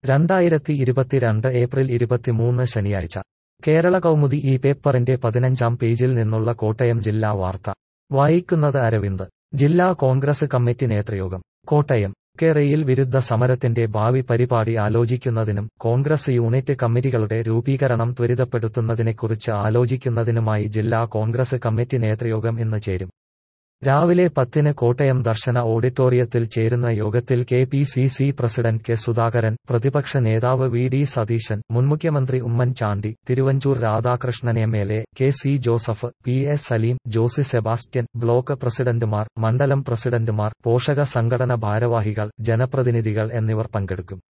രണ്ടായിരത്തി ഇരുപത്തിരണ്ട് ഏപ്രിൽ ഇരുപത്തിമൂന്ന് ശനിയാഴ്ച കേരള കൗമുദി ഈ പേപ്പറിന്റെ പതിനഞ്ചാം പേജിൽ നിന്നുള്ള കോട്ടയം ജില്ലാ വാർത്ത വായിക്കുന്നത് അരവിന്ദ് ജില്ലാ കോൺഗ്രസ് കമ്മിറ്റി നേതൃയോഗം കോട്ടയം കേരയിൽ വിരുദ്ധ സമരത്തിന്റെ ഭാവി പരിപാടി ആലോചിക്കുന്നതിനും കോൺഗ്രസ് യൂണിറ്റ് കമ്മിറ്റികളുടെ രൂപീകരണം ത്വരിതപ്പെടുത്തുന്നതിനെക്കുറിച്ച് ആലോചിക്കുന്നതിനുമായി ജില്ലാ കോൺഗ്രസ് കമ്മിറ്റി നേതൃയോഗം ഇന്ന് ചേരും രാവിലെ പത്തിന് കോട്ടയം ദർശന ഓഡിറ്റോറിയത്തിൽ ചേരുന്ന യോഗത്തിൽ K P C C president K Sudhakaran പ്രതിപക്ഷ നേതാവ് വി ഡി സതീശൻ മുൻമുഖ്യമന്ത്രി Oommen Chandy Thiruvanchoor Radhakrishnan M L A K C Joseph P A Saleem Josy Sebastian block പ്രസിഡന്റുമാർ മണ്ഡലം പ്രസിഡന്റുമാർ പോഷക സംഘടന ഭാരവാഹികൾ ജനപ്രതിനിധികൾ എന്നിവർ പങ്കെടുക്കും